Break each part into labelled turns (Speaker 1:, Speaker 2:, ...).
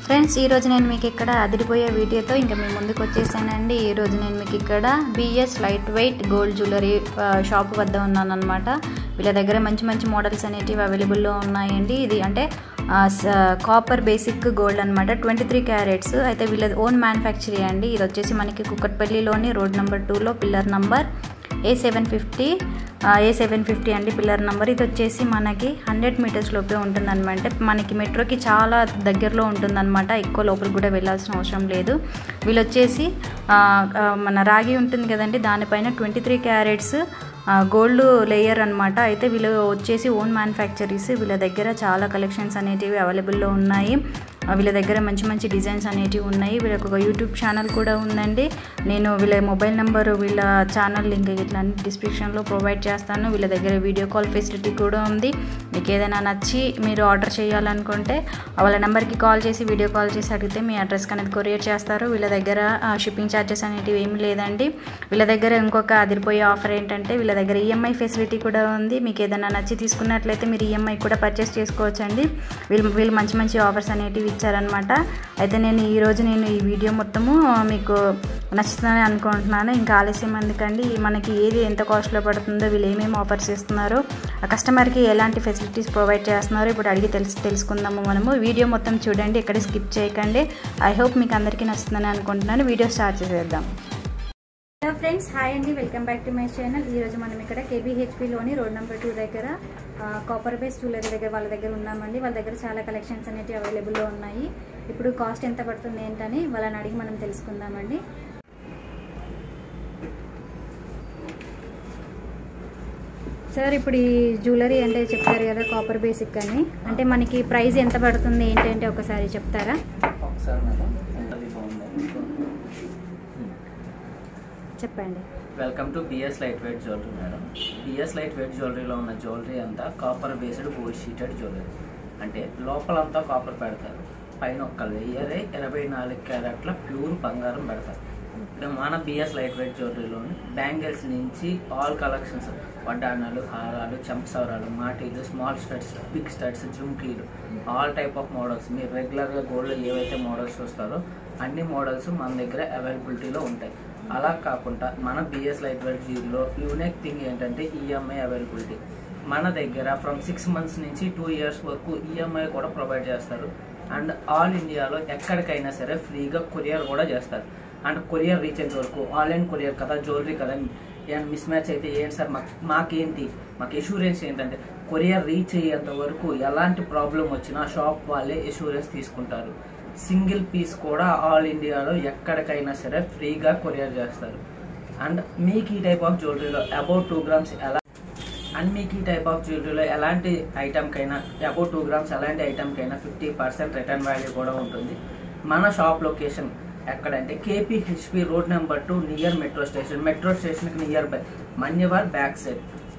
Speaker 1: Friends ఈ రోజు నేను మీకు ఇక్కడ అదిరిపోయే వీడియోతో ఇంకా మీ ముందుకు వచ్చేసానండి ఈ రోజు నేను మీకు ఇక్కడ BS light weight gold jewellery ఆ, షాప్ వద్ద ఉన్నాను అనమాట వీళ్ళ దగ్గర మంచి మంచి మోడల్స్ అనేటివి అవైలబుల్లో ఉన్నాయండి ఇది అంటే ఆ, స- కాపర్ బేసిక్ గోల్డ్ అనమాట ట్వంటీ త్రీ క్యారెట్స్ అయితే వీళ్ళ ఓన్ మ్యానుఫ్యాక్చరీ అండి ఇది వచ్చేసి మనకి కుక్కట్పల్లిలోని రోడ్ నెంబర్ టూలో pillar number A seven fifty A seven fifty అండి పిల్లర్ నెంబర్ ఇది వచ్చేసి మనకి హండ్రెడ్ మీటర్స్ లోపే ఉంటుందన్నమాట మనకి మెట్రోకి చాలా దగ్గరలో ఉంటుందన్నమాట ఎక్కువ లోపలికి కూడా వెళ్ళాల్సిన అవసరం లేదు వీళ్ళు వచ్చేసి ఆ, ఆ, మన రాగి ఉంటుంది కదండి దానిపైన twenty three carats gold layer అనమాట అయితే వీళ్ళు వచ్చేసి ఓన్ మ్యానుఫ్యాక్చరీస్ వీళ్ళ దగ్గర చాలా కలెక్షన్స్ అనేటివి అవైలబుల్లో ఉన్నాయి ఆ, వీళ్ళ దగ్గర మంచి మంచి డిజైన్స్ అనేటివి ఉన్నాయి వీళ్ళకి ఒక యూట్యూబ్ ఛానల్ కూడా ఉందండి నేను వీళ్ళ మొబైల్ నెంబర్ వీళ్ళ ఛానల్ లింక్ ఇట్లా అన్ని డిస్క్రిప్షన్లో ప్రొవైడ్ చేస్తాను వీళ్ళ దగ్గర వీడియో కాల్ ఫెసిలిటీ కూడా ఉంది మీకు ఏదైనా నచ్చి మీరు ఆర్డర్ చేయాలనుకుంటే వాళ్ళ నెంబర్కి కాల్ చేసి వీడియో కాల్ చేసి అడిగితే మీ అడ్రస్కి అనేది కొరియర్ చేస్తారు వీళ్ళ దగ్గర షిప్పింగ్ ఛార్జెస్ అనేటివి ఏమీ లేదండి వీళ్ళ దగ్గర ఇంకొక అదిరిపోయే ఆఫర్ ఏంటంటే వీళ్ళ దగ్గర ఈఎంఐ ఫెసిలిటీ కూడా ఉంది మీకు ఏదైనా నచ్చి తీసుకున్నట్లయితే మీరు ఈఎంఐ కూడా పర్చేస్ చేసుకోవచ్చండి వీళ్ళు వీళ్ళు మంచి మంచి ఆఫర్స్ అనేటివి ఇచ్చారనమాట అయితే నేను ఈరోజు నేను ఈ వీడియో మొత్తము మీకు నచ్చుతుందని అనుకుంటున్నాను ఇంకా ఆలస్యం ఎందుకండి మనకి ఏది ఎంత కాస్ట్లో పడుతుందో వీళ్ళు ఏమేమి ఆఫర్స్ ఇస్తున్నారు ఆ కస్టమర్కి ఎలాంటి ఫెసిలిటీస్ ప్రొవైడ్ చేస్తున్నారో ఇప్పుడు అడిగి తెలుసు తెలుసుకుందాము మనము వీడియో మొత్తం చూడండి ఎక్కడ స్కిప్ చేయకండి ఐ హోప్ మీకు అందరికీ నచ్చుతుందని అనుకుంటున్నాను వీడియో స్టార్ట్ చేసేద్దాం హలో ఫ్రెండ్స్ హాయ్ అండి welcome back to my channel ఈరోజు మనం ఇక్కడ కేబీహెచ్పిలోని రోడ్ నెంబర్ టూ దగ్గర కాపర్ బేస్ జ్యువెలరీ దగ్గర వాళ్ళ దగ్గర ఉన్నామండి వాళ్ళ దగ్గర చాలా కలెక్షన్స్ అనేవి అవైలబుల్లో ఉన్నాయి ఇప్పుడు కాస్ట్ ఎంత పడుతుంది ఏంటని వాళ్ళని అడిగి మనం తెలుసుకుందామండి సార్ ఇప్పుడు ఈ జ్యువెలరీ అంటే చెప్పారు కదా కాపర్ బేసిక్ అని అంటే మనకి ప్రైస్ ఎంత పడుతుంది ఏంటంటే ఒకసారి చెప్తారా
Speaker 2: ఒకసారి మేడం ఇంటర్వ్యూ బాగుంది
Speaker 1: చెప్పండి
Speaker 2: welcome to BS light weight jewellery madam BS light weight జ్యువెలరీలో ఉన్న జ్యువెలరీ అంతా copper based gold sheeted jewellery అంటే లోపలంతా కాపర్ పెడతారు పైన ఒక్క లేయరే ఇరవై నాలుగు క్యారెట్ల ప్యూర్ బంగారం పెడతారు ఇప్పుడు మన బిఎస్ లైట్ వెయిట్ జ్యువెలరీలోని బ్యాంగిల్స్ నుంచి ఆల్ కలెక్షన్స్ వడ్డానాలు హారాలు చెంపసవరాలు మాటీలు స్మాల్ స్టడ్స్ బిగ్ స్టడ్స్ జుమ్కీలు ఆల్ టైప్ ఆఫ్ మోడల్స్ మీరు రెగ్యులర్గా గోల్డ్లో ఏవైతే మోడల్స్ చూస్తారో అన్ని మోడల్స్ మన దగ్గర అవైలబిలిటీలో ఉంటాయి అలా కాకుండా మన బిఎస్ లైట్ వెయిట్ జీరోలో యూనిక్ థింగ్ ఏంటంటే ఈఎంఐ అవైలబిలిటీ మన దగ్గర ఫ్రమ్ సిక్స్ మంత్స్ నుంచి టూ ఇయర్స్ వరకు ఈఎంఐ కూడా ప్రొవైడ్ చేస్తారు అండ్ ఆల్ ఇండియాలో ఎక్కడికైనా సరే ఫ్రీగా కొరియర్ కూడా చేస్తారు అండ్ కొరియర్ రీచ్ అయ్యే వరకు ఆన్లైన్ కొరియర్ కదా జ్యువెలరీ కదా ఏమైనా మిస్ మ్యాచ్ అయితే ఏంటి సార్ మాకు మాకేంటి మాకు ఎష్యూరెన్స్ ఏంటంటే కొరియర్ రీచ్ అయ్యేంత వరకు ఎలాంటి ప్రాబ్లం వచ్చినా షాప్ వాళ్ళే ఎష్యూరెన్స్ తీసుకుంటారు సింగిల్ పీస్ కూడా ఆల్ ఇండియాలో ఎక్కడికైనా సరే ఫ్రీగా కొరియర్ చేస్తారు అండ్ మీకు ఈ టైప్ ఆఫ్ జ్యువెలరీలో అబౌట్ టూ గ్రామ్స్ ఎలా అండ్ మీకు ఈ టైప్ ఆఫ్ జ్యువెలరీలో ఎలాంటి ఐటమ్కైనా అబౌట్ టూ గ్రామ్స్ ఎలాంటి ఐటమ్కైనా ఫిఫ్టీ పర్సెంట్ రిటర్న్ వాల్యూ కూడా ఉంటుంది మన షాప్ లొకేషన్ ఎక్కడంటే KPHB road number two near metro station metro స్టేషన్కి near by Manyavar back side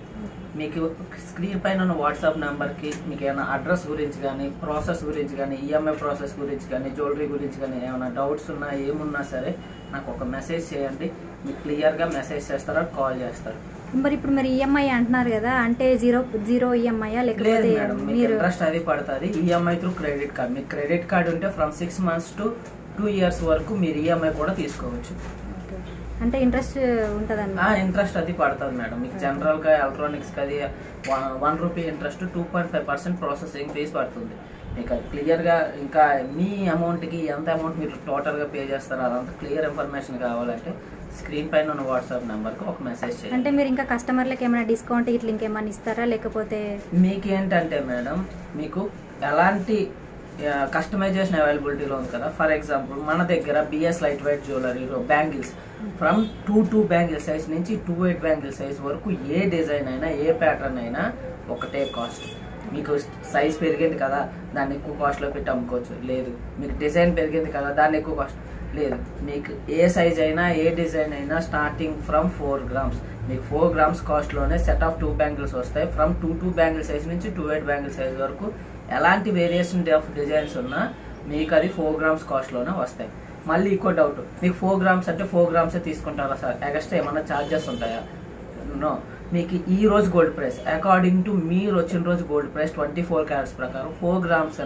Speaker 2: మీకు స్క్రీన్ పైన ఉన్న వాట్సాప్ నెంబర్కి మీకు ఏమైనా అడ్రస్ గురించి కానీ ప్రాసెస్ గురించి కానీ ఈఎంఐ ప్రాసెస్ గురించి కానీ జ్యువెలరీ గురించి కానీ ఏమైనా డౌట్స్ ఉన్నా ఏమున్నా సరే నాకు ఒక మెసేజ్ చేయండి మీకు క్లియర్గా మెసేజ్ చేస్తారా కాల్ చేస్తారు
Speaker 1: మరి ఇప్పుడు మరి ఈఎంఐ అంటున్నారు కదా అంటే జీరో జీరో ఈఎంఐ
Speaker 2: లేదు
Speaker 1: లేకపోతే
Speaker 2: మేడం మీకు
Speaker 1: మీరు
Speaker 2: ఇంట్రెస్ట్ అది పడుతుంది ఈఎంఐ త్రూ క్రెడిట్ కార్డ్ మీకు క్రెడిట్ కార్డ్ ఉంటే from six months to two years వరకు మీరు ఈఎంఐ కూడా తీసుకోవచ్చు
Speaker 1: ఓకే. అంటే ఇంట్రెస్ట్ ఉంటుంది
Speaker 2: ఆ ఇంట్రెస్ట్ అది పడుతుంది మేడం మీకు జనరల్ గా ఎలక్ట్రానిక్స్ కి అది one rupee interest two point five percent processing fees పడుతుంది మీకు అది క్లియర్ గా ఇంకా మీ అమౌంట్ కి ఎంత అమౌంట్ మీరు టోటల్ గా పే చేస్తారో అదంతా క్లియర్ ఇన్ఫర్మేషన్ కావాలంటే స్క్రీన్ పైన ఉన్న వాట్సాప్ నెంబర్ కి ఒక మెసేజ్
Speaker 1: అంటే
Speaker 2: చేయండి
Speaker 1: మీరు ఇంకా కస్టమర్లకు ఏమైనా డిస్కౌంట్ ఇట్లా ఇంకేమైనా ఇస్తారా లేకపోతే
Speaker 2: మీకు ఏంటంటే మేడం మీకు ఎలాంటి కస్టమైజేషన్ అవైలబిలిటీలో ఉంది కదా ఫర్ ఎగ్జాంపుల్ మన దగ్గర బిఎస్ లైట్ వెయిట్ జ్యువెలరీలో bangles from two two bangle size నుంచి టూ ఎయిట్ బ్యాంగిల్ సైజ్ వరకు ఏ డిజైన్ అయినా ఏ ప్యాటర్న్ అయినా ఒకటే కాస్ట్ మీకు సైజ్ పెరిగింది కదా దాన్ని ఎక్కువ కాస్ట్లో పెట్టి అమ్ముకోవచ్చు లేదు మీకు డిజైన్ పెరిగింది కదా దాన్ని ఎక్కువ కాస్ట్ లేదు మీకు ఏ సైజ్ అయినా ఏ డిజైన్ అయినా స్టార్టింగ్ ఫ్రమ్ ఫోర్ గ్రామ్స్ మీకు ఫోర్ గ్రామ్స్ కాస్ట్లోనే సెట్ ఆఫ్ టూ బ్యాంగిల్స్ వస్తాయి from two two bangle size నుంచి టూ ఎయిట్ బ్యాంగిల్ సైజ్ వరకు ఎలాంటి వేరియేషన్ ఆఫ్ డిజైన్స్ ఉన్నా మీకు అది ఫోర్ గ్రామ్స్ కాస్ట్లోనే వస్తాయి మళ్ళీ ఇంకో డౌట్ మీకు ఫోర్ గ్రామ్స్ అంటే ఫోర్ గ్రామ్సే తీసుకుంటారా సార్ ఎక్స్ట్రా ఏమన్నా ఛార్జెస్ ఉంటాయా నో మీకు ఈ రోజు గోల్డ్ ప్రైస్ అకార్డింగ్ టు మీరు వచ్చిన రోజు gold price twenty four carats ప్రకారం ఫోర్ గ్రామ్స్ అంటే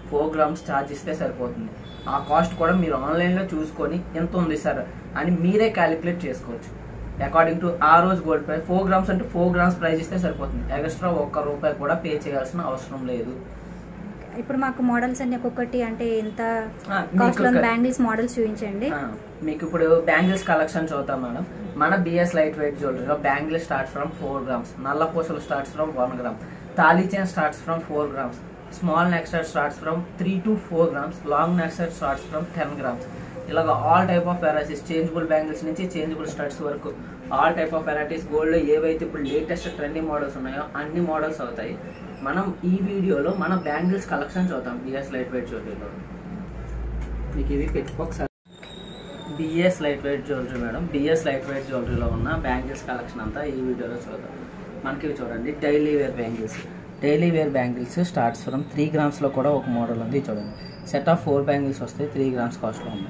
Speaker 2: ఫోర్ గ్రామ్స్ ఛార్జ్ ఇస్తే సరిపోతుంది ఆ కాస్ట్ కూడా మీరు ఆన్లైన్లో చూసుకొని ఎంత ఉంది సార్ అని మీరే క్యాలిక్యులేట్ చేసుకోవచ్చు అకార్డింగ్ టు ఆ రోజు గోల్డ్ ప్రైస్ ఫోర్ గ్రామ్స్ అంటే ఫోర్ గ్రామ్స్ ప్రైస్ ఇస్తే సరిపోతుంది ఎక్స్ట్రా ఒక్క రూపాయి కూడా పే చేయాల్సిన అవసరం లేదు
Speaker 1: ఇప్పుడు మాకు మోడల్స్ అన్ని ఒక్కొక్కటి అంటే ఎంత
Speaker 2: ఆ,
Speaker 1: కాస్ట్ లో
Speaker 2: మీకు
Speaker 1: బ్యాంగిల్స్ మోడల్స్ చూపించండి
Speaker 2: ఆ, మీకు ఇప్పుడు బ్యాంగిల్స్ కలెక్షన్ చూద్దాం మేడం మన బిఎస్ లైట్ వెయిట్ జ్యువెలరీలో bangle starts from four grams నల్ల పూసలు స్టార్ట్స్ ఫ్రమ్ వన్ గ్రామ్ తాళీ chain starts from four grams small neck set starts from three to four grams long neck set starts from ten grams ఇలాగ all type of varieties changeable bangles నుంచి changeable studs వరకు ఆల్ type of వెరైటీస్ gold ఏవైతే ఇప్పుడు latest trending models ఉన్నాయో అన్ని models అవుతాయి మనం ఈ వీడియోలో మన బ్యాంగిల్స్ కలెక్షన్ చూద్దాం బిఎస్ లైట్ వెయిట్ జ్యువెలరీలో మీకు ఇవి పెట్టుకోకసారి BS light weight jewellery madam BS light weight జ్యువెలరీలో ఉన్న బ్యాంగిల్స్ కలెక్షన్ అంతా ఈ వీడియోలో చూద్దాం మనకి ఇవి చూడండి daily wear bangles daily wear bangles starts from three గ్రామ్స్లో కూడా ఒక మోడల్ ఉంది ఇది చూడండి సెట్ ఆఫ్ ఫోర్ బ్యాంగిల్స్ వస్తాయి త్రీ గ్రామ్స్ కాస్ట్లో ఉన్నాయి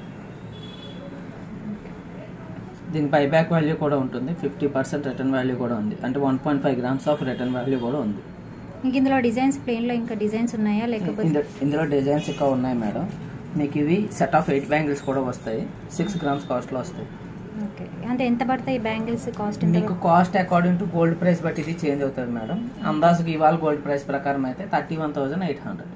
Speaker 2: దీని బైబ్యాక్ వాల్యూ కూడా ఉంటుంది ఫిఫ్టీ పర్సెంట్ రిటర్న్ వాల్యూ కూడా ఉంది అంటే one point five grams of return value కూడా ఉంది
Speaker 1: ఇంక ఇందులో డిజైన్స్ ప్లేన్ లో ఇంకా డిజైన్స్ ఉన్నాయా లేకపోతే
Speaker 2: ఇందులో ఇందులో డిజైన్స్ ఇంకా ఉన్నాయి మేడం మీకు ఇవి సెట్ ఆఫ్ ఎయిట్ బ్యాంగిల్స్ కూడా వస్తాయి సిక్స్ గ్రామ్స్ కాస్ట్లో వస్తాయి
Speaker 1: ఓకే అంటే ఎంత పడతాయి బ్యాంగిల్స్ కాస్ట్
Speaker 2: మీకు cost according to gold price బట్టి ఇది చేంజ్ అవుతుంది మేడం అందాజుకి ఇవాళ గోల్డ్ ప్రైస్ ప్రకారం అయితే thirty one thousand eight hundred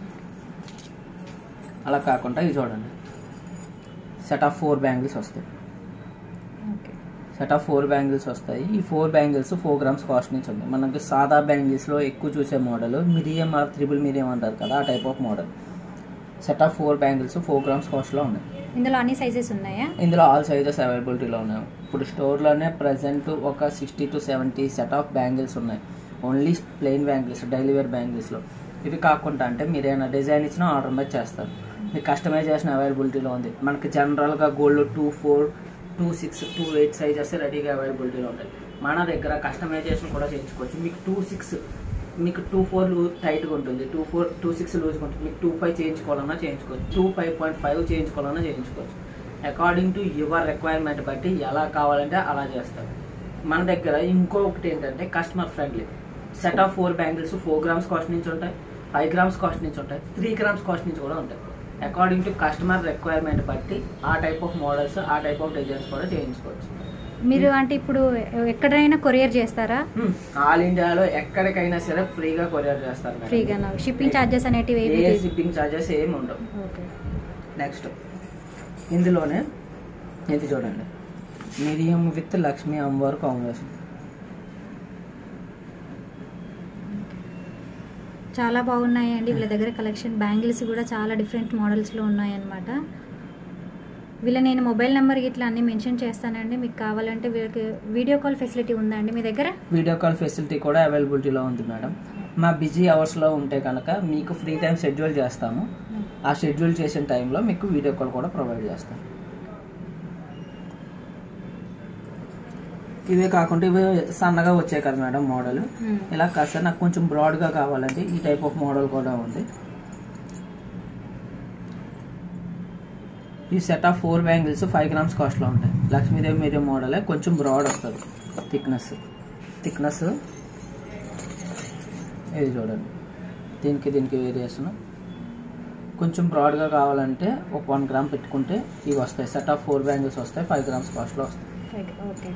Speaker 2: అలా కాకుండా ఇది చూడండి సెట్ ఆఫ్ ఫోర్ బ్యాంగిల్స్ వస్తాయి
Speaker 1: okay
Speaker 2: set of four bangles వస్తాయి ఈ four bangles four grams cost నుంచి ఉంది మనకి సాదా బ్యాంగిల్స్లో ఎక్కువ చూసే మోడల్ మిరియం ఆర్ త్రిబుల్ మిరియం అంటారు కదా ఆ type of model set of four bangles four grams కాస్ట్లో ఉన్నాయి
Speaker 1: ఇందులో అన్ని సైజెస్ ఉన్నాయా
Speaker 2: ఇందులో ఆల్ సైజెస్ అవైలబిలిటీలో ఉన్నాయి ఇప్పుడు స్టోర్లోనే ప్రజెంట్ ఒక sixty to seventy set of bangles ఉన్నాయి only plain bangles daily wear బ్యాంగిల్స్లో ఇవి కాకుండా అంటే మీరు ఏమైనా డిజైన్ ఇచ్చినా ఆర్డర్ మీద చేస్తారు మీకు కస్టమైజేషన్ అవైలబిలిటీలో ఉంది మనకి జనరల్గా gold two four two six two eight sizes రెడీగా అవైలబిలిటీలో ఉంటాయి మన దగ్గర కస్టమైజేషన్ కూడా చేయించుకోవచ్చు మీకు టూ సిక్స్ మీకు టూ ఫోర్ టైట్గా ఉంటుంది టూ ఫోర్ టూ సిక్స్ లూజ్గా ఉంటుంది మీకు టూ ఫైవ్ చేయించుకోవాలన్నా చేయించుకోవచ్చు టూ ఫైవ్ పాయింట్ ఫైవ్ చేయించుకోవాలన్నా చేయించుకోవచ్చు అకార్డింగ్ టు యువర్ రిక్వైర్మెంట్ బట్టి ఎలా కావాలంటే అలా చేస్తారు మన దగ్గర ఇంకొకటి ఏంటంటే customer friendly set of four bangles four grams cost నుంచి ఉంటాయి ఫైవ్ గ్రామ్స్ కాస్ట్ నుంచి ఉంటాయి త్రీ గ్రామ్స్ కాస్ట్ నుంచి కూడా ఉంటాయి అకార్డింగ్ టు కస్టమర్ రిక్వైర్మెంట్ బట్టి ఆ టైప్ ఆఫ్ మోడల్స్ ఆ టైప్ ఆఫ్ డిజైన్స్ కూడా చేయించుకోవచ్చు
Speaker 1: మీరు అంటే ఇప్పుడు ఎక్కడైనా కొరియర్ చేస్తారా
Speaker 2: ఆల్ ఇండియాలో ఎక్కడికైనా సరే ఫ్రీగా కొరియర్ చేస్తారు మేడం.
Speaker 1: ఫ్రీగా షిప్పింగ్ ఛార్జెస్ అనేటివి ఏమి
Speaker 2: ఏ షిప్పింగ్ ఛార్జెస్ ఏమి ఉండవు
Speaker 1: ఓకే
Speaker 2: నెక్స్ట్ ఇందులోనే ఇది చూడండి మిరియం విత్ లక్ష్మీ అమ్మవారు కాంబినేషన్
Speaker 1: చాలా బాగున్నాయండి వీళ్ళ దగ్గర కలెక్షన్ బ్యాంగిల్స్ కూడా చాలా డిఫరెంట్ మోడల్స్లో ఉన్నాయన్నమాట వీళ్ళ నేను మొబైల్ నెంబర్ ఇట్లా అన్ని మెన్షన్ చేస్తానండి మీకు కావాలంటే వీళ్ళకి వీడియో కాల్ ఫెసిలిటీ ఉందా అండి మీ దగ్గర
Speaker 2: వీడియో కాల్ ఫెసిలిటీ కూడా అవైలబిలిటీలో ఉంది మేడం మా బిజీ అవర్స్లో ఉంటే కనుక మీకు ఫ్రీ టైం షెడ్యూల్ చేస్తాము ఆ షెడ్యూల్ చేసిన టైంలో మీకు వీడియో కాల్ కూడా ప్రొవైడ్ చేస్తాం ఇవే కాకుండా ఇవి సన్నగా వచ్చాయి కదా మేడం మోడల్ ఇలా కాస్త నాకు కొంచెం బ్రాడ్గా కావాలంటే ఈ టైప్ ఆఫ్ మోడల్ కూడా ఉంది ఈ set of four bangles five grams కాస్ట్లో ఉంటాయి లక్ష్మీదేవి మీడియం మోడలే కొంచెం బ్రాడ్ వస్తుంది థిక్నెస్ థిక్నెస్ ఇది చూడండి దీనికి దీనికి వేరియేషన్ కొంచెం బ్రాడ్గా కావాలంటే ఒక వన్ గ్రామ్ పెట్టుకుంటే ఇవి వస్తాయి సెట్ ఆఫ్ ఫోర్ బ్యాంగిల్స్ వస్తాయి ఫైవ్ గ్రామ్స్ కాస్ట్లో వస్తాయి
Speaker 1: ఓకే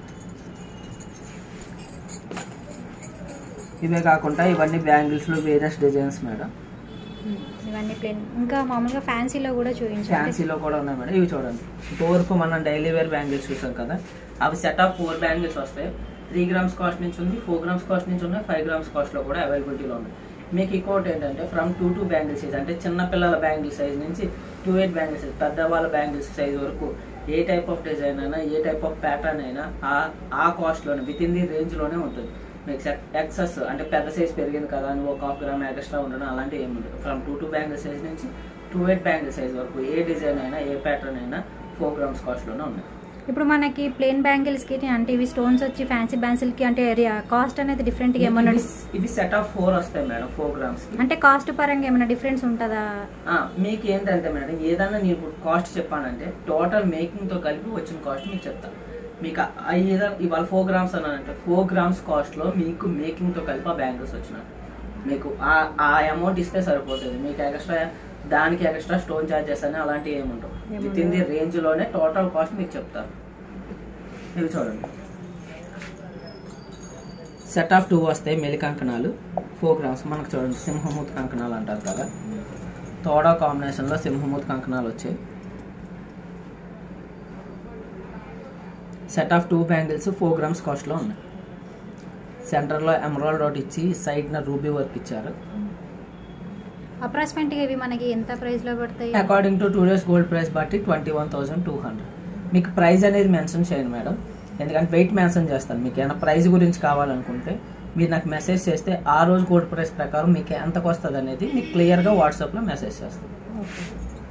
Speaker 2: ఇవే కాకుండా ఇవన్నీ బ్యాంగిల్స్లో వేరియస్ డిజైన్స్ మేడం
Speaker 1: ఇవన్నీ ప్లేన్ ఇంకా మామూలుగా ఫ్యాన్సీలో కూడా చూపించండి
Speaker 2: ఫ్యాన్సీలో కూడా ఉన్నాయి మేడం ఇవి చూడండి ఇంతవరకు మనం డైలీ వేర్ బ్యాంగిల్స్ చూసాం కదా అవి సెట్ ఆఫ్ ఫోర్ బ్యాంగిల్స్ వస్తాయి త్రీ గ్రామ్స్ కాస్ట్ నుంచి ఉంది ఫోర్ గ్రామ్స్ కాస్ట్ నుంచి ఉన్నాయి ఫైవ్ గ్రామ్స్ కాస్ట్లో కూడా అవైలబిలిటీలో ఉన్నాయి మీకు ఇంకోటి ఏంటంటే from two two bangle size అంటే చిన్న పిల్లల బ్యాంగిల్ సైజ్ నుంచి టూ ఎయిట్ బ్యాంగిల్ సైజ్ పెద్దవాళ్ళ బ్యాంగిల్స్ సైజ్ వరకు ఏ టైప్ ఆఫ్ డిజైన్ అయినా ఏ టైప్ ఆఫ్ ప్యాటర్న్ అయినా ఆ ఆ కాస్ట్లోనే విత్ ఇన్ ది రేంజ్లోనే ఉంటుంది మీకు ఎక్సెస్ అంటే పెద్ద సైజ్ పెరిగింది కదా అని ఒక హాఫ్ గ్రామ్ ఎక్స్ట్రా ఉండడం అలాంటివి ఏమి ఉండదు from two two bangle size నుంచి టూ ఎయిట్ బ్యాంగిల్ సైజ్ వరకు ఏ డిజైన్ అయినా ఏ ప్యాటర్న్ అయినా ఫోర్ గ్రామ్స్ కాస్ట్లోనే ఉన్నాయి
Speaker 1: ఇప్పుడు మనకి ప్లేన్ బ్యాంగిల్స్కి అంటే ఇవి స్టోన్స్ వచ్చి ఫ్యాన్సీ బ్యాంగిల్స్కి అంటే కాస్ట్ అనేది డిఫరెంట్గా ఏమన్నా
Speaker 2: ఇవి- ఇవి సెట్ ఆఫ్ ఫోర్ వస్తాయి మేడం ఫోర్ గ్రామ్స్ కి
Speaker 1: అంటే కాస్ట్ పరంగా ఏమైనా డిఫరెన్స్ ఉంటుందా
Speaker 2: ఆ, మీకు ఏంటంటే మేడం ఏదన్నా నేను ఇప్పుడు కాస్ట్ చెప్పానంటే టోటల్ మేకింగ్ తో కలిపి వచ్చిన కాస్ట్ మీకు చెప్తాను మీకు ఆ ఏదో ఇవాళ ఫోర్ గ్రామ్స్ అన్నానంటే ఫోర్ గ్రామ్స్ కాస్ట్ లో మీకు మేకింగ్ తో కలిపి ఆ బ్యాంగిల్స్ వచ్చినాయి మీకు ఆ ఆ అమౌంట్ ఇస్తే సరిపోతుంది మీకు ఎక్స్ట్రా దానికి ఎక్స్ట్రా స్టోన్ చార్జెస్ అని అలాంటివి ఏమి ఉండవు
Speaker 1: ఏముండవు.
Speaker 2: విత్ ఇన్ ది రేంజ్ లోనే టోటల్ కాస్ట్ మీకు చెప్తారు ఇవి చూడండి సెట్ ఆఫ్ టూ వస్తాయి మెలి కంకణాలు ఫోర్ గ్రామ్స్ మనకు చూడండి సింహమూత్ కంకణాలు అంటారు కదా తోడా కాంబినేషన్లో సింహమూత్ కంకణాలు వచ్చాయి set of two bangles four grams కాస్ట్లో ఉన్నాయి సెంటర్లో ఎమరాల్డ్ రోడ్ ఇచ్చి సైడ్న రూబీ వర్క్ ఇచ్చారు
Speaker 1: అప్రాక్సిమేట్గా ఇవి మనకి ఎంత ప్రైస్లో పడతాయి
Speaker 2: according to today's gold price బట్టి twenty one thousand two hundred మీకు ప్రైస్ అనేది మెన్షన్ చేయండి మేడం ఎందుకంటే వెయిట్ మెన్షన్ చేస్తాను మీకు ఏమైనా ప్రైస్ గురించి కావాలనుకుంటే మీరు నాకు మెసేజ్ చేస్తే ఆ రోజు గోల్డ్ ప్రైస్ ప్రకారం మీకు ఎంతకు వస్తుంది అనేది మీకు క్లియర్గా వాట్సాప్లో మెసేజ్ చేస్తాను
Speaker 1: ఓకే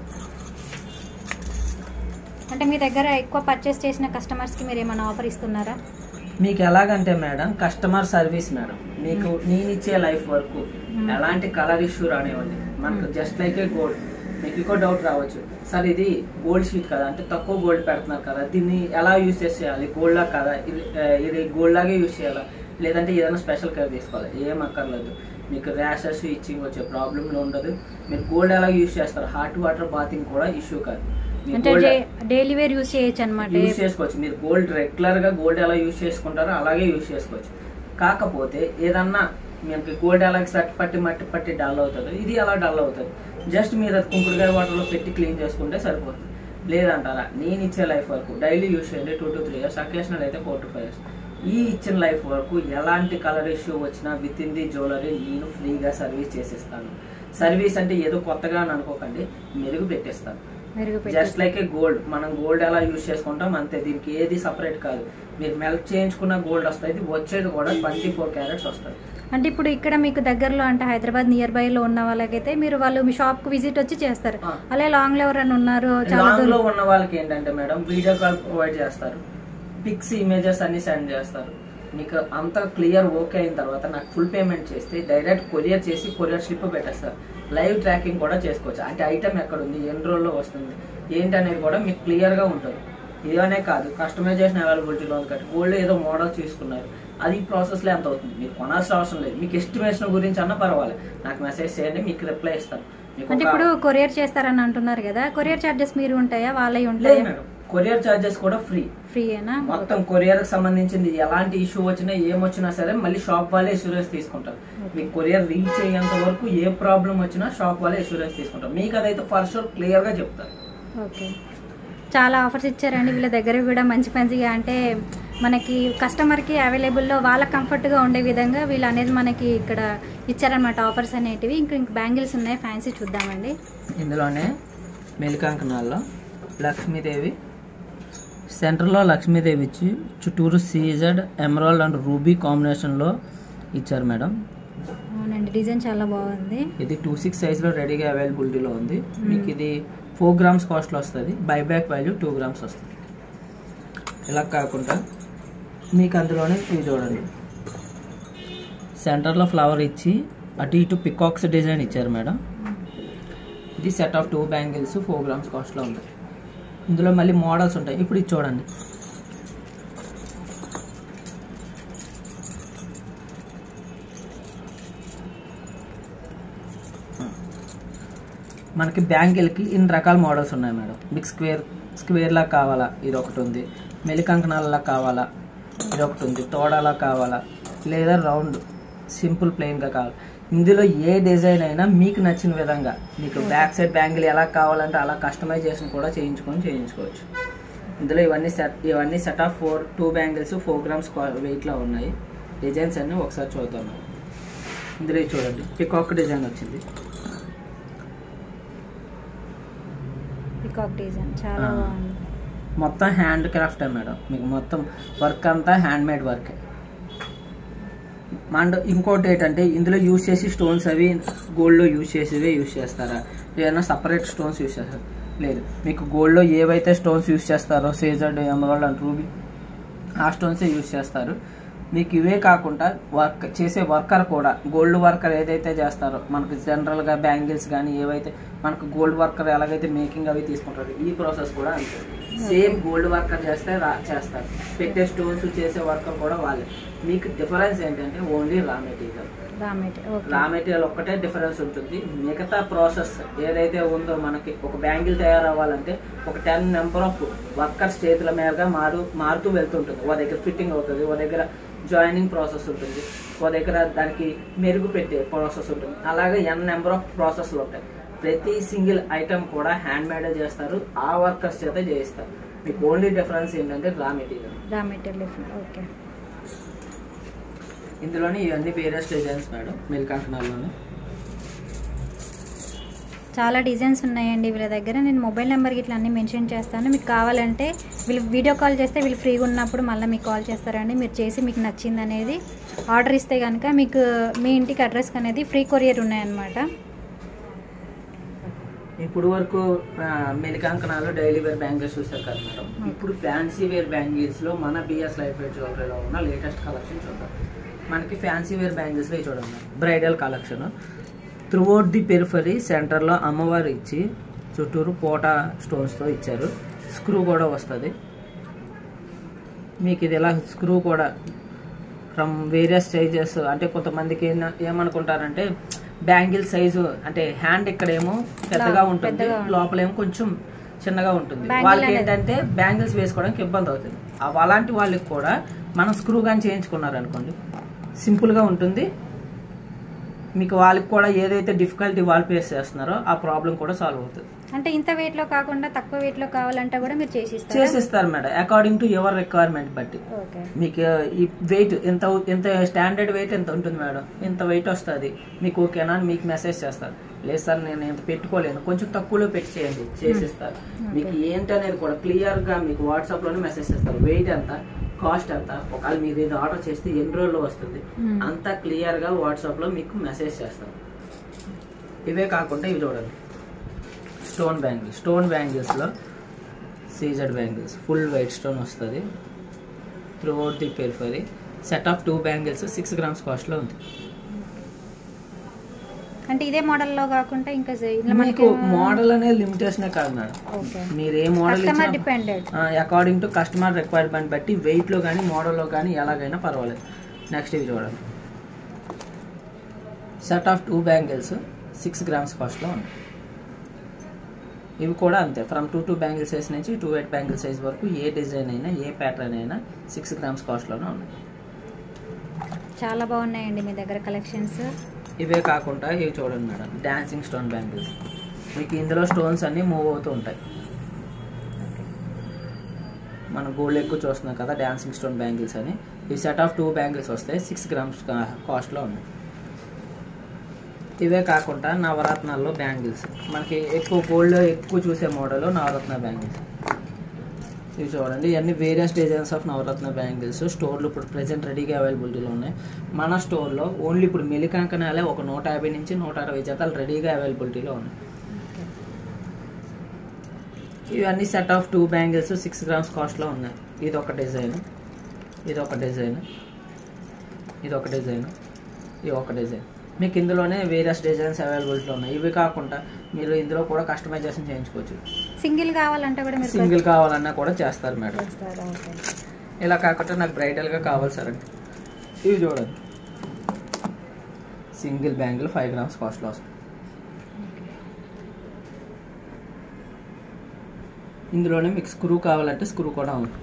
Speaker 1: అంటే మీ దగ్గర ఎక్కువ పర్చేస్ చేసిన కస్టమర్స్కి మీరు ఏమైనా ఆఫర్ ఇస్తున్నారా
Speaker 2: మీకు ఎలాగంటే మేడం కస్టమర్ సర్వీస్ మేడం మీకు నేను ఇచ్చే లైఫ్ వరకు ఎలాంటి కలర్ ఇష్యూ రానివ్వండి మనకు జస్ట్ లైక్ ఏ గోల్డ్ మీకు ఇంకో డౌట్ రావచ్చు సార్ ఇది గోల్డ్ షీట్ కదా అంటే తక్కువ గోల్డ్ పెడుతున్నారు కదా దీన్ని ఎలా యూస్ చేసేయాలి గోల్డ్ లా కదా ఇది ఆ, ఇది గోల్డ్ లాగే యూస్ చేయాలా లేదంటే ఏదైనా స్పెషల్ కేర్ తీసుకోవాలి ఏం అక్కర్లేదు మీకు ర్యాషెస్ ఇచ్చింగ్ వచ్చే ప్రాబ్లం ఉండదు మీరు గోల్డ్ ఎలా యూస్ చేస్తారు హాట్ వాటర్ బాతింగ్ కూడా ఇష్యూ కాదు మీరు
Speaker 1: అంటే
Speaker 2: gold-
Speaker 1: డైలీ వేర్ యూస్ చేయొచ్చు అనమాట
Speaker 2: యూస్ చేసుకోవచ్చు మీరు గోల్డ్ రెగ్యులర్ గా గోల్డ్ ఎలా యూస్ చేసుకుంటారో అలాగే యూస్ చేసుకోవచ్చు కాకపోతే ఏదన్నా మీకు గోల్డ్ ఎలా సట్ పట్టి మట్టి పట్టి డల్ అవుతుంది ఇది ఎలా డల్ అవుతుంది జస్ట్ మీరు అది కుంకుడుకాయ వాటర్లో పెట్టి క్లీన్ చేసుకుంటే సరిపోతుంది లేదంటారా నేను ఇచ్చే లైఫ్ వరకు డైలీ యూస్ చేయండి two to three years occasional అయితే ఫోర్ టు ఫైవ్ ఇయర్స్ ఈ ఇచ్చిన లైఫ్ వరకు ఎలాంటి కలర్ ఇష్యూ వచ్చినా విత్ ఇన్ ది జ్యువెలరీ నేను ఫ్రీగా సర్వీస్ చేసిస్తాను సర్వీస్ అంటే ఏదో కొత్తగా అని అనుకోకండి మెరుగు పెట్టేస్తాను
Speaker 1: మెరుగు
Speaker 2: జస్ట్ లైక్ ఏ గోల్డ్ మనం గోల్డ్ ఎలా యూజ్ చేసుకుంటాం అంతే దీనికి ఏది సపరేట్ కాదు మీరు మెల్ట్ చేయించుకున్న గోల్డ్ వస్తుంది వచ్చేది కూడా ట్వంటీ ఫోర్ క్యారెట్స్ వస్తుంది
Speaker 1: అంటే ఇప్పుడు ఇక్కడ మీకు దగ్గరలో అంటే హైదరాబాద్ నియర్ బై లో ఉన్న వాళ్ళకైతే మీరు వాళ్ళు మీ షాప్ కు విజిట్ వచ్చి చేస్తారు
Speaker 2: ఆ.
Speaker 1: అలాగే లాంగ్ లో ఎవరైనా ఉన్నారు చాలా
Speaker 2: లాంగ్ లో
Speaker 1: దూరం
Speaker 2: ఉన్న వాళ్ళకి ఏంటంటే మేడం వీడియో కాల్ ప్రొవైడ్ చేస్తారు పిక్స్ ఇమేజెస్ అన్ని సెండ్ చేస్తారు మీకు అంత క్లియర్ ఓకే అయిన తర్వాత నాకు ఫుల్ పేమెంట్ చేస్తే డైరెక్ట్ కొరియర్ చేసి కొరియర్ స్లిప్ పెట్టేస్తారు లైవ్ ట్రాకింగ్ కూడా చేసుకోవచ్చు అంటే ఐటమ్ ఎక్కడ ఉంది ఎన్ని రోజుల్లో వస్తుంది ఏంటి అనేది కూడా మీకు క్లియర్ గా ఉంటుంది ఇదనే కాదు కస్టమైజేషన్ అవైలబిలిటీలో ఉంది కాబట్టి గోల్డ్ ఏదో మోడల్ తీసుకున్నారు అది ప్రాసెస్లో ఎంత అవుతుంది మీరు కొనాల్సిన అవసరం లేదు మీకు ఎస్టిమేషన్ గురించి అన్నా పర్వాలేదు నాకు మెసేజ్ చేయండి మీకు రిప్లై ఇస్తాను మీకు
Speaker 1: అంటే
Speaker 2: ఒక-
Speaker 1: ఇప్పుడు కొరియర్ చేస్తారని అంటున్నారు కదా కొరియర్ చార్జెస్ మీరు ఉంటాయా వాళ్ళవి
Speaker 2: లేదు
Speaker 1: ఉంటాయా
Speaker 2: మేడం కొరియర్ చార్జెస్ కూడా ఫ్రీ
Speaker 1: ఫ్రీయేనా
Speaker 2: మొత్తం కొరియర్ కి సంబంధించింది ఎలాంటి ఇష్యూ వచ్చినా ఏమొచ్చినా సరే మళ్ళీ షాప్ వాళ్ళే ఇన్సూరెన్స్ తీసుకుంటారు మీకు కొరియర్ రీచ్ అయ్యేంత వరకు ఏ ప్రాబ్లం వచ్చినా షాప్ వాళ్ళే ఇన్సూరెన్స్ తీసుకుంటారు మీకు అదైతే ఫర్ షూర్ క్లియర్ గా చెప్తారు
Speaker 1: ఓకే చాలా ఆఫర్స్ ఇచ్చారండి వీళ్ళ దగ్గర కూడా మంచి మంచిగా అంటే మనకి కస్టమర్కి అవైలబుల్లో వాళ్ళ కంఫర్ట్గా ఉండే విధంగా వీళ్ళు అనేది మనకి ఇక్కడ ఇచ్చారనమాట ఆఫర్స్ అనేటివి ఇంకా ఇంక బ్యాంగిల్స్ ఉన్నాయి ఫ్యాన్సీ చూద్దామండి
Speaker 2: ఇందులోనే మెలికాంకనాల్లో లక్ష్మీదేవి సెంటర్లో లక్ష్మీదేవి ఇచ్చి చుట్టూరు సీజెడ్ ఎమరాల్డ్ అండ్ రూబీ కాంబినేషన్లో ఇచ్చారు మేడం
Speaker 1: అవునండి డిజైన్ చాలా బాగుంది
Speaker 2: ఇది టూ సిక్స్ సైజ్లో రెడీగా అవైలబిలిటీలో ఉంది మీకు ఇది ఫోర్ గ్రామ్స్ కాస్ట్లో వస్తుంది బైబ్యాక్ వాల్యూ టూ గ్రామ్స్ వస్తుంది ఇలా కాకుండా మీకు అందులోనే ఇవి చూడండి సెంటర్లో ఫ్లవర్ ఇచ్చి అటు ఇటు పికాక్స్ డిజైన్ ఇచ్చారు మేడం ఇది set of two bangles four grams కాస్ట్లో ఉంది ఇందులో మళ్ళీ మోడల్స్ ఉంటాయి ఇప్పుడు ఇది చూడండి మనకి బ్యాంగిల్కి ఇన్ని రకాల మోడల్స్ ఉన్నాయి మేడం మీకు స్క్వేర్ స్క్వేర్లా కావాలా ఇది ఒకటి ఉంది మెలికంకణాలలా కావాలా ఇది ఒకటి ఉంది తోడాలా కావాలా లేదా రౌండ్ సింపుల్ ప్లెయిన్గా కావాలి ఇందులో ఏ డిజైన్ అయినా మీకు నచ్చిన విధంగా మీకు బ్యాక్ సైడ్ బ్యాంగిల్ ఎలా కావాలంటే అలా కస్టమైజేషన్ కూడా చేయించుకొని చేయించుకోవచ్చు ఇందులో ఇవన్నీ సెట్ ఇవన్నీ set of four two bangles four grams వెయిట్లో ఉన్నాయి డిజైన్స్ అన్నీ ఒకసారి చూద్దాం ఇందులో ఇది చూడండి పికాక్ డిజైన్ వచ్చింది
Speaker 1: పికాక్ డిజైన్ చాలా
Speaker 2: ఆ.
Speaker 1: బాగుంది
Speaker 2: మొత్తం హ్యాండ్ క్రాఫ్టే మేడం మీకు మొత్తం వర్క్ అంతా హ్యాండ్ మేడ్ వర్కే అండ్ ఇంకోటి ఏంటంటే ఇందులో యూజ్ చేసి స్టోన్స్ అవి గోల్డ్లో యూజ్ చేసేవే యూజ్ చేస్తారా ఏదైనా సపరేట్ స్టోన్స్ యూజ్ చేస్తారు లేదు మీకు గోల్డ్లో ఏవైతే స్టోన్స్ యూజ్ చేస్తారో సేజర్డ్ ఎమరాల్డ్ అండ్ రూబీ ఆ స్టోన్సే యూజ్ చేస్తారు మీకు ఇవే కాకుండా వర్క్ చేసే వర్కర్ కూడా గోల్డ్ వర్కర్ ఏదైతే చేస్తారో మనకు జనరల్గా బ్యాంగిల్స్ కానీ ఏవైతే మనకు గోల్డ్ వర్కర్ ఎలాగైతే మేకింగ్ అవి తీసుకుంటారో ఈ ప్రాసెస్ కూడా అంతే సేమ్ గోల్డ్ వర్కర్ చేస్తే రా చేస్తారు పెట్టే స్టోన్స్ చేసే వర్కర్ కూడా వాళ్ళే మీకు డిఫరెన్స్ ఏంటంటే only raw material
Speaker 1: raw material okay
Speaker 2: raw material ఒక్కటే డిఫరెన్స్ ఉంటుంది మిగతా ప్రాసెస్ ఏదైతే ఉందో మనకి ఒక బ్యాంగిల్ తయారవ్వాలంటే ఒక టెన్ నెంబర్ ఆఫ్ వర్కర్స్ చేతుల మీదుగా మారు మారుతూ వెళ్తుంటుంది ఓ దగ్గర ఫిట్టింగ్ అవుతుంది ఓ దగ్గర జాయినింగ్ ప్రాసెస్ ఉంటుంది ఓ దగ్గర దానికి మెరుగు పెట్టే ప్రాసెస్ ఉంటుంది అలాగే ఎన్ నెంబర్ ఆఫ్ ప్రాసెస్లు ఉంటాయి ప్రతి సింగిల్ ఐటమ్ కూడా హ్యాండ్ మేడే చేస్తారు ఆ వర్కర్స్ చేత చేయిస్తారు మీకు ఓన్లీ డిఫరెన్స్ ఏంటంటే రా మెటీరియల్
Speaker 1: రా మెటీరియల్ ఓకే
Speaker 2: ఇందులోని ఇవన్నీ వేరియస్ డిజైన్స్ మేడం మిల్క్ అంకనాల్లోనే
Speaker 1: చాలా డిజైన్స్ ఉన్నాయండి వీళ్ళ దగ్గర నేను మొబైల్ నెంబర్కి ఇట్లా అన్ని మెన్షన్ చేస్తాను మీకు కావాలంటే వీళ్ళు వీడియో కాల్ చేస్తే వీళ్ళు ఫ్రీగా ఉన్నప్పుడు మళ్ళీ మీకు కాల్ చేస్తారండి మీరు చేసి మీకు నచ్చింది అనేది ఆర్డర్ ఇస్తే కనుక మీకు మీ ఇంటికి అడ్రస్ అనేది ఫ్రీ కొరియర్ ఉన్నాయన్నమాట
Speaker 2: ఇప్పుడు వరకు మెలికాంకనాలు డైలీ వేర్ బ్యాంగిల్స్ చూసారు కదా మేడం ఇప్పుడు ఫ్యాన్సీ వేర్ బ్యాంగిల్స్ లో మన బిఎస్ లైఫ్ వేర్ జ్యువెలరీలో ఉన్న లేటెస్ట్ కలెక్షన్ చూద్దాం మనకి ఫ్యాన్సీ వేర్ బ్యాంగిల్స్ లో చూడండి bridal collection throughout the periphery సెంటర్లో అమ్మవారు ఇచ్చి చుట్టూరు పోటా స్టోన్స్తో ఇచ్చారు స్క్రూ కూడా వస్తుంది మీకు ఇది ఎలా స్క్రూ కూడా ఫ్రమ్ వేరియస్ సైజెస్ అంటే కొంతమందికి ఏన- ఏమనుకుంటారంటే బ్యాంగిల్ సైజు అంటే హ్యాండ్ ఇక్కడేమో పెద్దగా
Speaker 1: లా-
Speaker 2: ఉంటుంది
Speaker 1: పెద్దగా ఉంటుంది.
Speaker 2: లోపలేమో కొంచెం చిన్నగా ఉంటుంది
Speaker 1: Bangle
Speaker 2: వాళ్ళకి
Speaker 1: అనేది-
Speaker 2: ఏంటంటే బ్యాంగిల్స్ వేసుకోవడానికి ఇబ్బంది అవుతుంది అవ- అలాంటి వాళ్ళకి కూడా మనం స్క్రూ కానీ చేయించుకున్నారు అనుకోండి సింపుల్గా ఉంటుంది మీకు వాళ్ళకి కూడా ఏదైతే డిఫికల్టీ వాళ్ళు ఫేస్ చేస్తున్నారో ఆ ప్రాబ్లం కూడా సాల్వ్ అవుతుంది
Speaker 1: అంటే ఇంత వెయిట్లో కాకుండా తక్కువ వెయిట్లో కావాలంటే కూడా మీరు చేసి ఇస్తారా
Speaker 2: చేసిస్తారు madam according to your requirement బట్టి
Speaker 1: ఓకే
Speaker 2: మీకు ఈ వెయిట్ ఎంత ఎంత స్టాండర్డ్ వెయిట్ ఎంత ఉంటుంది మేడం ఇంత వెయిట్ వస్తుంది మీకు ఓకేనా అని మీకు మెసేజ్ చేస్తారు లేదు సార్ నేను ఇంత పెట్టుకోలేను కొంచెం తక్కువలో పెట్టి చేయండి చేసిస్తారు మీకు ఏంటి అనేది కూడా క్లియర్గా మీకు వాట్సాప్లోనే మెసేజ్ చేస్తారు వెయిట్ ఎంత కాస్ట్ ఎంత ఒకవేళ మీరు ఇది ఆర్డర్ చేస్తే ఎన్ని రోజుల్లో వస్తుంది
Speaker 1: Hmm.
Speaker 2: అంతా క్లియర్గా వాట్సాప్లో మీకు మెసేజ్ చేస్తారు ఇవే కాకుండా ఇవి చూడండి స్టోన్ బ్యాంగిల్స్ స్టోన్ బ్యాంగిల్స్లో CZ bangles full white stone వస్తుంది throughout the periphery set of two bangles six grams కాస్ట్లో ఉంది
Speaker 1: అంటే ఇదే మోడల్లో కాకుండా ఇంకా జై- ఇట్లా
Speaker 2: మీకు
Speaker 1: మనకి
Speaker 2: మోడల్ అనేది లిమిటేషనే కాదు మేడం
Speaker 1: ఓకే
Speaker 2: మీరు ఏ model
Speaker 1: customer depended
Speaker 2: according to customer requirement బట్టి వెయిట్లో కానీ మోడల్లో కానీ ఎలాగైనా పర్వాలేదు నెక్స్ట్ ఇవి చూడండి set of two bangles six grams కాస్ట్లో ఉంది ఇవి కూడా అంతే from two two bangle size నుంచి టూ ఎయిట్ బ్యాంగిల్ సైజ్ వరకు ఏ డిజైన్ అయినా ఏ ప్యాటర్న్ అయినా సిక్స్ గ్రామ్స్ కాస్ట్లోనే ఉన్నాయి
Speaker 1: చాలా బాగున్నాయండి మీ దగ్గర కలెక్షన్స్
Speaker 2: ఇవే కాకుండా ఇవి చూడండి మేడం డాన్సింగ్ స్టోన్ బ్యాంగిల్స్ మీకు ఇందులో స్టోన్స్ అన్నీ మూవ్ అవుతూ ఉంటాయి మనం గోల్డ్ ఎక్కువ చూస్తున్నాం కదా డాన్సింగ్ స్టోన్ బ్యాంగిల్స్ అని ఈ సెట్ ఆఫ్ టూ బ్యాంగిల్స్ వస్తాయి సిక్స్ గ్రామ్స్ కాస్ట్లో ఉన్నాయి ఇవే కాకుండా నవరత్నాల్లో బ్యాంగిల్స్ మనకి ఎక్కువ గోల్డ్ ఎక్కువ చూసే మోడల్ నవరత్న బ్యాంగిల్స్ ఇవి చూడండి ఇవన్నీ various designs of Navaratna bangles స్టోర్లు ఇప్పుడు ప్రెసెంట్ రెడీగా అవైలబిలిటీలో ఉన్నాయి మన స్టోర్లో ఓన్లీ ఇప్పుడు మెలికంకనాలే ఒక నూట యాభై నుంచి నూట అరవై జతలు రెడీగా అవైలబిలిటీలో ఉన్నాయి ఇవన్నీ set of two bangles six grams కాస్ట్లో ఉన్నాయి ఇది ఒక డిజైన్ ఇది ఒక డిజైన్ ఇది ఒక డిజైన్ ఇది ఒక డిజైన్ మీకు ఇందులోనే వేరియస్ డిజైన్స్ అవైలబిలిటీలో ఉన్నాయి ఇవి కాకుండా మీరు ఇందులో కూడా కస్టమైజేషన్ చేయించుకోవచ్చు
Speaker 1: సింగిల్ కావాలంటే కూడా మీరు
Speaker 2: సింగిల్ కావాలన్నా కూడా చేస్తారు మేడం
Speaker 1: చేస్తారా ఓకే
Speaker 2: ఇలా కాకుండా నాకు బ్రైడల్గా కావాలి సార్ అంటే ఇవి చూడండి సింగిల్ బ్యాంగిల్ ఫైవ్ గ్రామ్స్ కాస్ట్లో వస్తుంది ఇందులోనే మీకు స్క్రూ కావాలంటే స్క్రూ కూడా ఉంది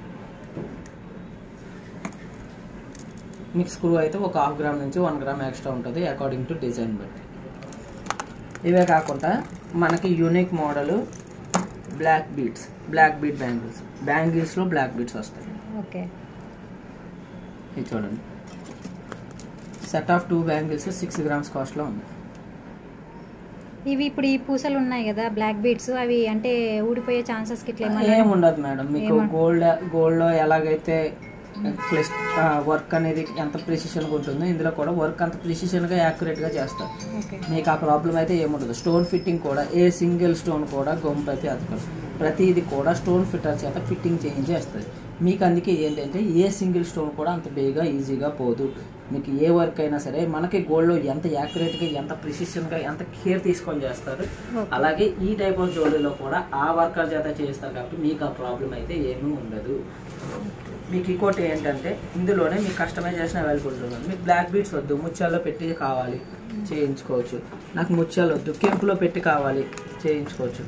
Speaker 2: మీకు స్క్రూ అయితే ఒక హాఫ్ గ్రామ్ నుంచి వన్ గ్రామ్ ఎక్స్ట్రా ఉంటుంది అకార్డింగ్ టు డిజైన్ బట్టి ఇవే కాకుండా మనకి unique model black beads black beads bangles బ్యాంగిల్స్లో బ్లాక్ బీట్స్ వస్తాయి
Speaker 1: ఓకే
Speaker 2: ఇది చూడండి set of two bangles six grams కాస్ట్లో ఉంది
Speaker 1: ఇవి ఇప్పుడు ఈ పూసలు ఉన్నాయి కదా బ్లాక్ బీడ్స్ అవి అంటే ఊడిపోయే ఛాన్సెస్ కి ఇట్లా ఏమన్నా
Speaker 2: ఏం ఉండదు మేడం మీకు
Speaker 1: ఏమ-
Speaker 2: గోల్డ్ గోల్డ్లో ఎలాగైతే ప్లస్ వర్క్ అనేది ఎంత ప్రిసిషన్గా ఉంటుందో ఇందులో కూడా వర్క్ అంత ప్రిసిషన్గా యాక్యురేట్గా చేస్తారు
Speaker 1: ఓకే
Speaker 2: మీకు ఆ ప్రాబ్లం అయితే ఏముండదు స్టోన్ ఫిట్టింగ్ కూడా ఏ సింగిల్ స్టోన్ కూడా గొంపు అయితే అతకదు ప్రతిది కూడా స్టోన్ ఫిట్టర్ చేత ఫిట్టింగ్ చేంజ్ చేస్తుంది మీకు అందుకే ఏంటంటే ఏ సింగిల్ స్టోన్ కూడా అంత బేగా ఈజీగా పోదు మీకు ఏ వర్క్ అయినా సరే మనకి గోల్డ్లో ఎంత యాక్యురేట్గా ఎంత ప్రిసిషన్గా ఎంత కేర్ తీసుకొని చేస్తారు
Speaker 1: Okay.
Speaker 2: అలాగే ఈ టైప్ ఆఫ్ జ్యువెలరీలో కూడా ఆ వర్కర్ చేత చేస్తారు కాబట్టి మీకు ఆ ప్రాబ్లం అయితే ఏమీ ఉండదు మీకు ఇంకోటి ఏంటంటే ఇందులోనే మీకు కస్టమైజేషన్ అవైలబుల్ ఉంది మీకు బ్లాక్ బీట్స్ వద్దు ముత్యాల్లో పెట్టి కావాలి చేయించుకోవచ్చు నాకు ముత్యాలు వద్దు కెంపులో పెట్టి కావాలి చేయించుకోవచ్చు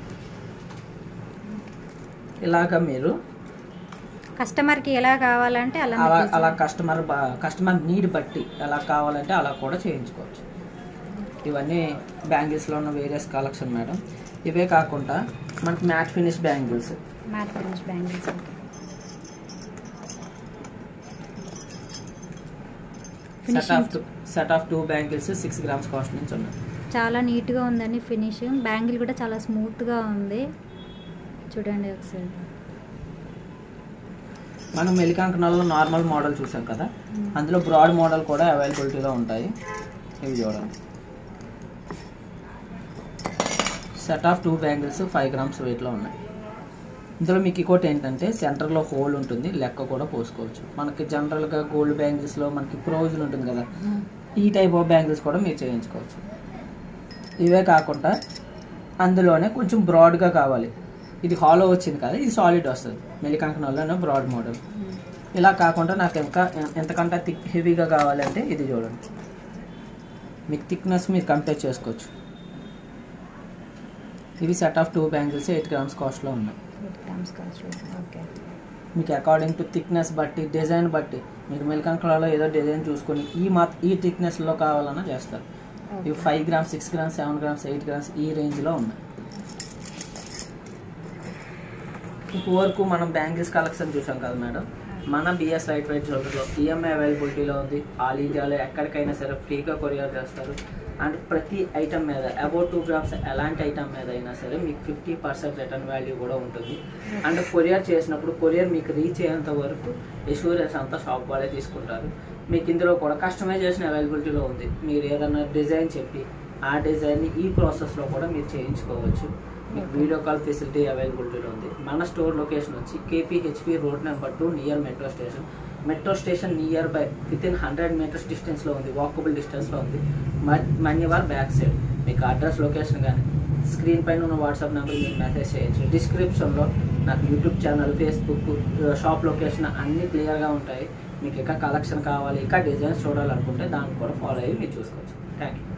Speaker 2: ఇలాగ మీరు
Speaker 1: కస్టమర్కి ఎలా కావాలంటే అలా
Speaker 2: అలా
Speaker 1: మీకు
Speaker 2: అలా కస్టమర్ కస్టమర్ నీడ్ బట్టి ఎలా కావాలంటే అలా కూడా చేయించుకోవచ్చు ఇవన్నీ బ్యాంగిల్స్లో ఉన్న వేరియస్ కలెక్షన్ మేడం ఇవే కాకుండా మనకి matte finish bangles
Speaker 1: matte finish bangles
Speaker 2: set of set of two bangles six grams cost నుంచి ఉన్నాయి
Speaker 1: చాలా నీట్గా ఉందండి ఫినిషింగ్ బ్యాంగిల్ కూడా చాలా స్మూత్గా ఉంది చూడండి ఒకసారి
Speaker 2: మనం మెలికాంకనాల్లో నార్మల్ మోడల్ చూసాం కదా అందులో బ్రాడ్ మోడల్ కూడా అవైలబిలిటీలో ఉంటాయి ఇవి చూడండి set of two bangles five grams వెయిట్లో ఉన్నాయి ఇందులో మీకు ఇంకోటి ఏంటంటే సెంటర్లో హోల్ ఉంటుంది లెక్క కూడా పోసుకోవచ్చు మనకి జనరల్గా గోల్డ్ బ్యాంగిల్స్లో మనకి ప్రోజులు ఉంటుంది కదా ఈ టైప్ ఆఫ్ బ్యాంగిల్స్ కూడా మీరు చేయించుకోవచ్చు ఇవే కాకుండా అందులోనే కొంచెం బ్రాడ్గా కావాలి ఇది హాలో వచ్చింది కదా ఇది సాలిడ్ వస్తుంది మెలికంకనంలోనే బ్రాడ్ మోడల్ ఇలా కాకుండా నాకు ఇంకా ఎంతకంటే థిక్ హెవీగా కావాలంటే ఇది చూడండి మీకు థిక్నెస్ మీరు కంపేర్ చేసుకోవచ్చు ఇవి set of two bangles eight grams కాస్ట్లో ఉన్నాయి
Speaker 1: గ్రామ్స్ కాస్ట్ ఓకే
Speaker 2: మీకు అకార్డింగ్ టు థిక్నెస్ బట్టి డిజైన్ బట్టి మీరు మెలికంకలలో ఏదో డిజైన్ చూసుకొని ఈ మా ఈ థిక్నెస్లో కావాలన్నా చేస్తారు ఇవి five grams six grams seven grams eight grams ఈ రేంజ్లో ఉన్నాయి ఇప్పుడు వరకు మనం బ్యాంగిల్స్ కలెక్షన్ చూసాం కదా మేడం మన బిఎస్ లైట్ వెయిట్ జ్యువెలరీలో ఈఎంఐ అవైలబిలిటీలో ఉంది ఆల్ ఇండియాలో ఎక్కడికైనా సరే ఫ్రీగా కొరియర్ చేస్తారు అండ్ ప్రతి ఐటమ్ మీద అబౌట్ టూ గ్రామ్స్ ఎలాంటి ఐటమ్ మీద అయినా సరే మీకు ఫిఫ్టీ పర్సెంట్ రిటర్న్ వాల్యూ కూడా ఉంటుంది అండ్ కొరియర్ చేసినప్పుడు కొరియర్ మీకు రీచ్ అయ్యేంత వరకు ఇన్సూరెన్స్ అంతా షాప్ వాళ్ళే తీసుకుంటారు మీకు ఇందులో కూడా కస్టమైజేషన్ అవైలబిలిటీలో ఉంది మీరు ఏదైనా డిజైన్ చెప్పి ఆ డిజైన్ని ఈ ప్రాసెస్లో కూడా మీరు చేయించుకోవచ్చు మీకు వీడియో కాల్ ఫెసిలిటీ అవైలబిలిటీలో ఉంది మన స్టోర్ లొకేషన్ వచ్చి KPHB road number two near metro station metro station near by with in hundred meters డిస్టెన్స్లో ఉంది వాకబుల్ డిస్టెన్స్లో ఉంది మన్యవార్ బ్యాక్ సైడ్ మీకు అడ్రస్ లొకేషన్ కానీ స్క్రీన్ పైన ఉన్న వాట్సాప్ నెంబర్ మీకు మెసేజ్ చేయొచ్చు డిస్క్రిప్షన్లో నాకు YouTube channel Facebook shop location అన్నీ క్లియర్గా ఉంటాయి మీకు ఇంకా కలెక్షన్ కావాలి ఇంకా డిజైన్స్ చూడాలనుకుంటే దాన్ని కూడా ఫాలో అయ్యి మీరు చూసుకోవచ్చు థ్యాంక్ యూ